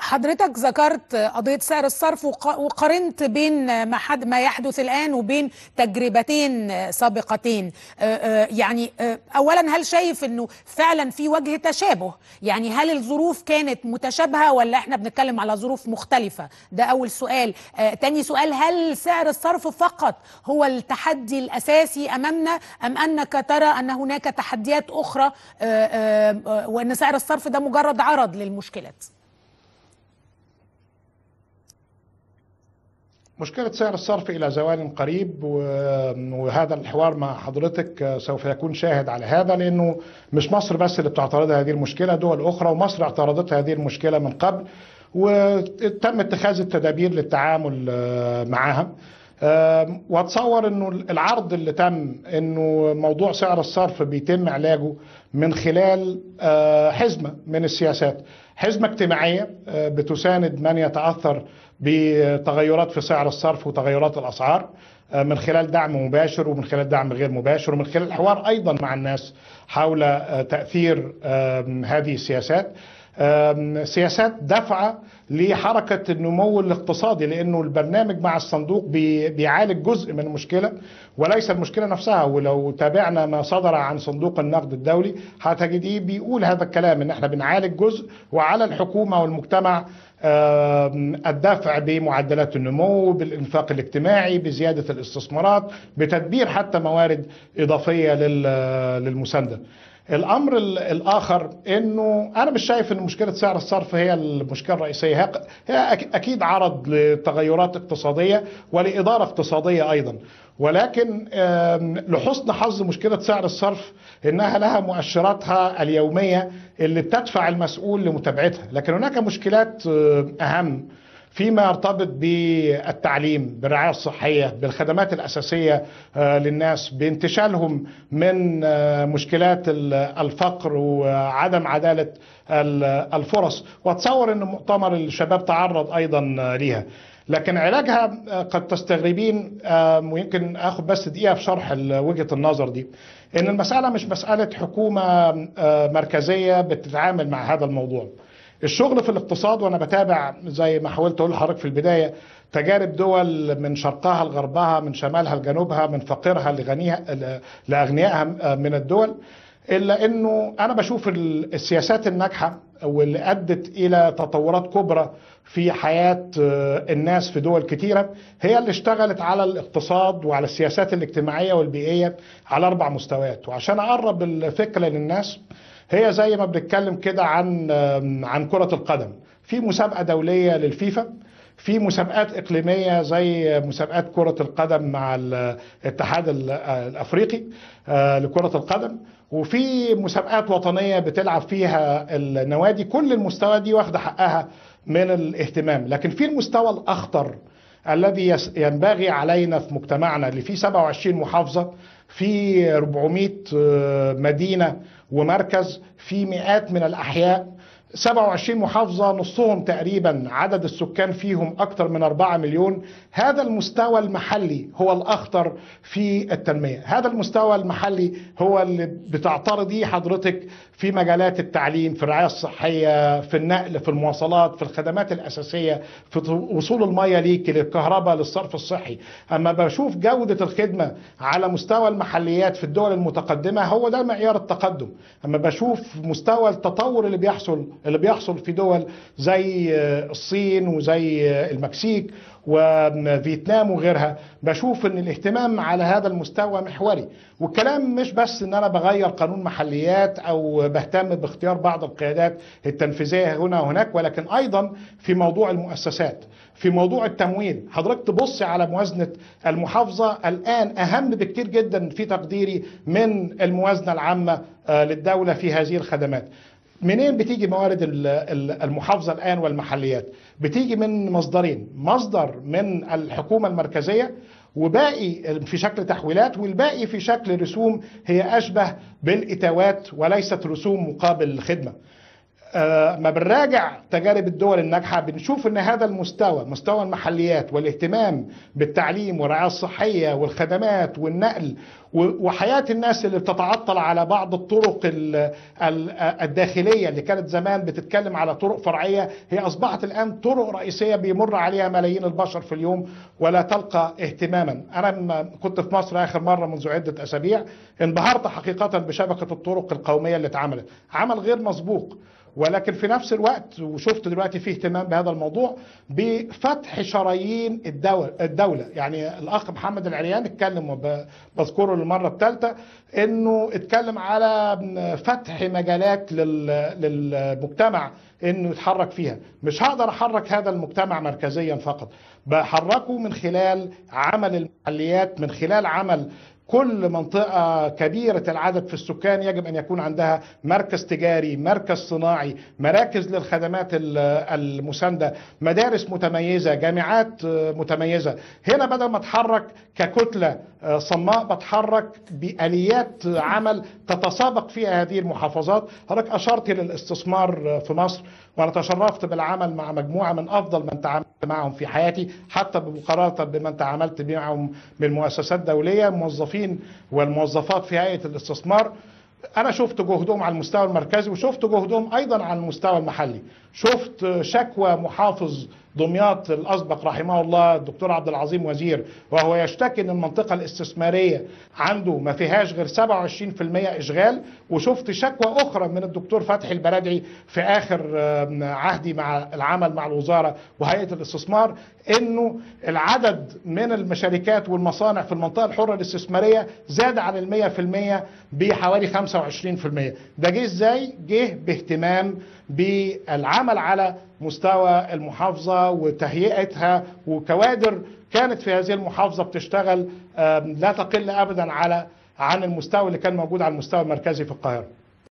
حضرتك ذكرت قضية سعر الصرف وق- وقارنت بين ما, حد ما يحدث الآن وبين تجربتين سابقتين آه، آه، يعني آه، أولا هل شايف أنه فعلا في وجه تشابه يعني هل الظروف كانت متشابهة ولا احنا بنتكلم على ظروف مختلفة ده أول سؤال آه، تاني سؤال هل سعر الصرف فقط هو التحدي الأساسي أمامنا أم أنك ترى أن هناك تحديات أخرى آه، آه، آه، وأن سعر الصرف ده مجرد عرض للمشكلات مشكلة سعر الصرف إلى زوال قريب و- وهذا الحوار مع حضرتك سوف يكون شاهد على هذا لأنه مش مصر بس اللي بتعترضها هذه المشكلة دول أخرى ومصر اعترضت هذه المشكلة من قبل وتم اتخاذ التدابير للتعامل آه، معها آم، واتصور انه العرض اللي تم انه موضوع سعر الصرف بيتم علاجه من خلال آه، حزمه من السياسات حزمه اجتماعيه آه، بتساند من يتاثر بتغيرات في سعر الصرف وتغيرات الاسعار آه، من خلال دعم مباشر ومن خلال دعم غير مباشر ومن خلال الحوار ايضا مع الناس حول آه، تاثير آم، هذه السياسات آم، سياسات دفعة لحركة النمو الاقتصادي لأنه البرنامج مع الصندوق بي- بيعالج جزء من المشكلة وليس المشكلة نفسها ولو تابعنا ما صدر عن صندوق النقد الدولي هتجديه بيقول هذا الكلام ان احنا بنعالج جزء وعلى الحكومة والمجتمع آم، الدفع بمعدلات النمو بالإنفاق الاجتماعي بزيادة الاستثمارات بتدبير حتى موارد إضافية لل- للمساندة الامر ال- الاخر انه انا مش شايف ان مشكله سعر الصرف هي المشكله الرئيسيه هي هي أك- اكيد عرض لتغيرات اقتصاديه ولاداره اقتصاديه ايضا ولكن آم، لحسن حظ مشكله سعر الصرف انها لها مؤشراتها اليوميه اللي بتدفع المسؤول لمتابعتها لكن هناك مشكلات آه، اهم فيما يرتبط بالتعليم بالرعاية الصحية بالخدمات الأساسية آه، للناس بانتشالهم من آه، مشكلات ال- الفقر وعدم عدالة ال- الفرص واتصور أن مؤتمر الشباب تعرض أيضا آه، ليها لكن علاجها آه، قد تستغربين آه، ويمكن اخد بس دقيقه في شرح ال- وجهه النظر دي ان المساله مش مساله حكومه آه، مركزيه بتتعامل مع هذا الموضوع الشغل في الاقتصاد وانا بتابع زي ما حاولت اقول لحضرتك في البدايه تجارب دول من شرقها لغربها من شمالها لجنوبها من فقيرها لغنيها لاغنيائها من الدول الا انه انا بشوف ال- السياسات الناجحه واللي ادت الى تطورات كبرى في حياه آه، الناس في دول كتيره هي اللي اشتغلت على الاقتصاد وعلى السياسات الاجتماعيه والبيئيه على اربع مستويات وعشان اقرب الفكره للناس هي زي ما بنتكلم كده عن آم، عن كره القدم في مسابقه دوليه للفيفا في مسابقات إقليمية زي مسابقات كرة القدم مع الاتحاد ال- الأفريقي آه، لكرة القدم وفي مسابقات وطنية بتلعب فيها النوادي كل المستوى دي واخدة حقها من الاهتمام لكن في المستوى الأخطر الذي يس- ينبغي علينا في مجتمعنا اللي فيه 27 محافظة في 400 آه، مدينة ومركز في مئات من الأحياء 27 محافظة نصهم تقريبا عدد السكان فيهم أكثر من 4 مليون هذا المستوى المحلي هو الأخطر في التنمية هذا المستوى المحلي هو اللي بتعترضيه حضرتك في مجالات التعليم في الرعاية الصحية في النقل في المواصلات في الخدمات الأساسية في وصول المية ليك للكهرباء للصرف الصحي أما بشوف جودة الخدمة على مستوى المحليات في الدول المتقدمة هو ده معيار التقدم أما بشوف مستوى التطور اللي بيحصل اللي بيحصل في دول زي الصين وزي المكسيك وفيتنام وغيرها بشوف ان الاهتمام على هذا المستوى محوري والكلام مش بس ان انا بغير قانون محليات او بهتم باختيار بعض القيادات التنفيذيه هنا وهناك ولكن ايضا في موضوع المؤسسات في موضوع التمويل حضرتك تبص على موازنه المحافظه الان اهم بكتير جدا في تقديري من الموازنه العامه آه، للدوله في هذه الخدمات منين بتيجي موارد ال- ال- المحافظة الآن والمحليات بتيجي من مصدرين مصدر من الحكومة المركزية وباقي في شكل تحويلات والباقي في شكل رسوم هي أشبه بالإتاوات وليست رسوم مقابل الخدمة آه، ما بنراجع تجارب الدول الناجحة بنشوف ان هذا المستوى مستوى المحليات والاهتمام بالتعليم والرعاية الصحية والخدمات والنقل وحياه الناس اللي بتتعطل على بعض الطرق الداخليه اللي كانت زمان بتتكلم على طرق فرعيه هي اصبحت الان طرق رئيسيه بيمر عليها ملايين البشر في اليوم ولا تلقى اهتماما انا كنت في مصر اخر مره منذ عده اسابيع انبهرت حقيقه بشبكه الطرق القوميه اللي اتعملت عمل غير مسبوق ولكن في نفس الوقت وشفت دلوقتي في اهتمام بهذا الموضوع بفتح شرايين الدولة, الدولة يعني الأخ محمد العريان اتكلم وبذكره للمرة الثالثة انه اتكلم على فتح مجالات للمجتمع انه يتحرك فيها مش هقدر احرك هذا المجتمع مركزيا فقط بحركه من خلال عمل المحليات من خلال عمل كل منطقة كبيرة العدد في السكان يجب أن يكون عندها مركز تجاري مركز صناعي مراكز للخدمات المساندة مدارس متميزة جامعات متميزة هنا بدل ما اتحرك ككتلة صماء بتحرك بآليات عمل تتسابق فيها هذه المحافظات حضرتك أشرت للاستثمار في مصر وأنا تشرفت بالعمل مع مجموعة من أفضل من تعاملت معهم في حياتي حتى مقارنة بمن تعاملت معهم من مؤسسات دولية موظفين والموظفات في هيئة الاستثمار أنا شفت جهدهم على المستوى المركزي وشفت جهدهم أيضا على المستوى المحلي شفت شكوى محافظ دمياط الاسبق رحمه الله الدكتور عبد العظيم وزير وهو يشتكي ان المنطقه الاستثماريه عنده ما فيهاش غير 27% اشغال وشفت شكوى اخرى من الدكتور فتحي البرادعي في اخر عهدي مع العمل مع الوزاره وهيئه الاستثمار انه العدد من المشاركات والمصانع في المنطقه الحره الاستثماريه زاد عن ال 100% بحوالي 25% ده جه ازاي؟ جه باهتمام بالعمل على مستوى المحافظة وتهيئتها وكوادر كانت في هذه المحافظة بتشتغل لا تقل أبدا على عن المستوى اللي كان موجود على المستوى المركزي في القاهرة